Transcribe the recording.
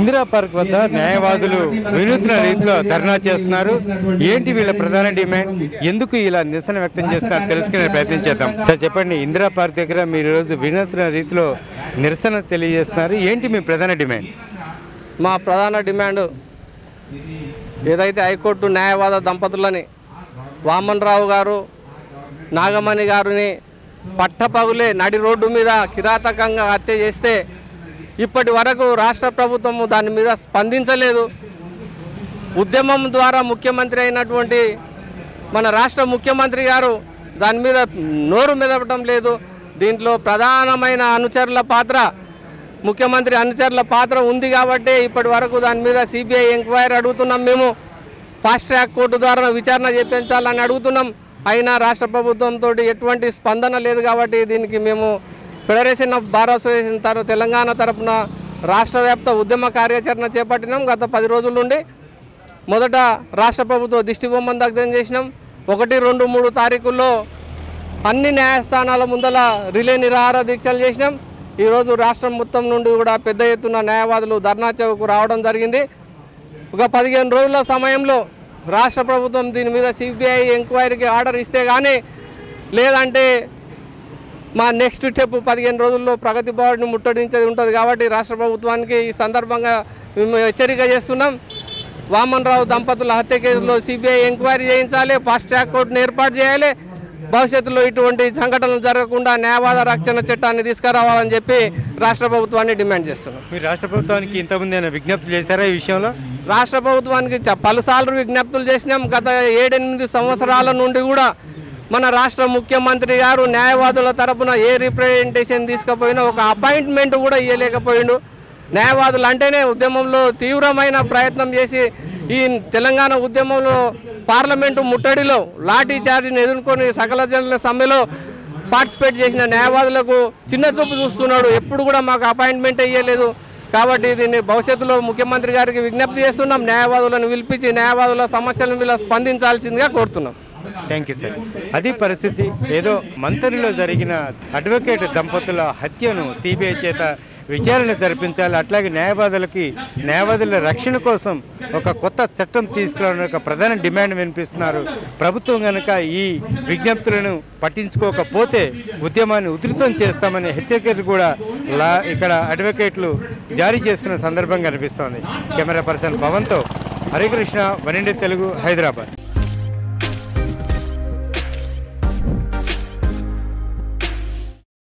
Indira park వద్ద న్యాయవాదులు వినూత్న రీతిలో ధర్నా చేస్తున్నారు ఏంటి వీళ్ళ ప్రధాన డిమాండ్ ఎందుకు ఇలా నిరసన వ్యక్తం చేస్తున్నారు తెలుసుకునే ప్రయత్నం చేద్దాం సార్ చెప్పండి ఇందిరా పార్క్ దగ్గర మీరు ఈరోజు వినూత్న రీతిలో నిరసన తెలియజేస్తున్నారు ఏంటి మీ ప్రధాన డిమాండ్ మా ప్రధాన డిమాండ్ ఏదైతే హైకోర్టు న్యాయవాద దంపతులని వామన్ రావు గారు నాగమణి గారిని పట్టపగులే నడి రోడ్డు మీద కిరాతకంగా హత్య చేస్తే ఇప్పటి వరకు రాష్ట్ర ప్రభుత్వము దాని మీద స్పందించలేదు ఉద్యమం ద్వారా ముఖ్యమంత్రి అయినటువంటి మన రాష్ట్ర ముఖ్యమంత్రి గారు దాని మీద నోరు మెదపడం లేదు దీంట్లో ప్రధానమైన అనుచరుల పాత్ర ముఖ్యమంత్రి అనుచరుల పాత్ర ఉంది కాబట్టి ఇప్పటి వరకు దాని మీద సిబిఐ ఎంక్వైరీ అడుగుతున్నాం మేము ఫాస్ట్ ట్రాక్ కోర్టు ద్వారా విచారణ చేపించాలని అడుగుతున్నాం అయినా రాష్ట్ర ప్రభుత్వంతో ఎటువంటి స్పందన లేదు కాబట్టి దీనికి మేము ఫెడరేషన్ ఆఫ్ బార్ అసోసియేషన్ తర తెలంగాణ తరపున రాష్ట్ర వ్యాప్త ఉద్యమ కార్యాచరణ చేపట్టినాం గత పది రోజుల నుండి మొదట రాష్ట్ర ప్రభుత్వ దిష్టి బొమ్మను దగ్ధం చేసినాం ఒకటి రెండు మూడు తారీఖుల్లో అన్ని న్యాయస్థానాల ముందల రిలే నిరాహార దీక్షలు చేసినాం ఈరోజు రాష్ట్రం మొత్తం నుండి కూడా పెద్ద ఎత్తున న్యాయవాదులు ధర్నా చౌకు రావడం జరిగింది ఒక పదిహేను రోజుల సమయంలో రాష్ట్ర ప్రభుత్వం దీని మీద సిబిఐ ఎంక్వైరీకి ఆర్డర్ ఇస్తే కానీ లేదంటే మా నెక్స్ట్ స్టెప్ పదిహేను రోజుల్లో ప్రగతి భవన్ని ముట్టడించేది ఉంటుంది కాబట్టి రాష్ట్ర ప్రభుత్వానికి ఈ సందర్భంగా మేము హెచ్చరిక చేస్తున్నాం వామన్ రావు దంపతుల హత్య కేసులో సిబిఐ ఎంక్వైరీ చేయించాలి ఫాస్ట్ ట్రాక్ కోర్టును ఏర్పాటు చేయాలి భవిష్యత్తులో ఇటువంటి సంఘటనలు జరగకుండా న్యాయవాద రక్షణ చట్టాన్ని తీసుకురావాలని చెప్పి రాష్ట్ర ప్రభుత్వాన్ని డిమాండ్ చేస్తున్నాం మీరు రాష్ట్ర ప్రభుత్వానికి ఇంతకుముందు ఏమైనా విజ్ఞప్తి చేశారా ఈ విషయంలో రాష్ట్ర ప్రభుత్వానికి చ- పలుసార్లు విజ్ఞప్తులు చేసినాం గత ఏడెనిమిది సంవత్సరాల నుండి కూడా మన రాష్ట్ర ముఖ్యమంత్రి గారు న్యాయవాదుల తరపున ఏ రిప్రజెంటేషన్ తీసుకుపోయినా ఒక అపాయింట్మెంట్ కూడా ఇవ్వలేకపోయిండు న్యాయవాదులు అంటేనే ఉద్యమంలో తీవ్రమైన ప్రయత్నం చేసి ఈ తెలంగాణ ఉద్యమంలో పార్లమెంటు ముట్టడిలో లాఠీ చార్జీని ఎదుర్కొని సకల జనుల సమ్మెలో పార్టిసిపేట్ చేసిన న్యాయవాదులకు చిన్న చూపు చూస్తున్నాడు ఎప్పుడు కూడా మాకు అపాయింట్మెంట్ ఇవ్వలేదు కాబట్టి దీన్ని భవిష్యత్తులో ముఖ్యమంత్రి గారికి విజ్ఞప్తి చేస్తున్నాం న్యాయవాదులను పిలిపించి న్యాయవాదుల సమస్యల మీద స్పందించాల్సిందిగా కోరుతున్నాం థ్యాంక్ యూ సార్ అది పరిస్థితి ఏదో మంతరిలో జరిగిన అడ్వకేట్ దంపతుల హత్యను సిబిఐ చేత విచారణ జరిపించాలి అట్లాగే న్యాయవాదులకి న్యాయవాదుల రక్షణ కోసం ఒక కొత్త చట్టం తీసుకురావడం ఒక ప్రధాన డిమాండ్ వినిపిస్తున్నారు ప్రభుత్వం కనుక ఈ విజ్ఞప్తులను పట్టించుకోకపోతే ఉద్యమాన్ని ఉధృతం చేస్తామనే హెచ్చరికలు కూడా లా ఇక్కడ అడ్వకేట్లు జారీ చేస్తున్న సందర్భం కనిపిస్తోంది కెమెరా పర్సన్ పవన్తో హరికృష్ణ వనిండి తెలుగు హైదరాబాద్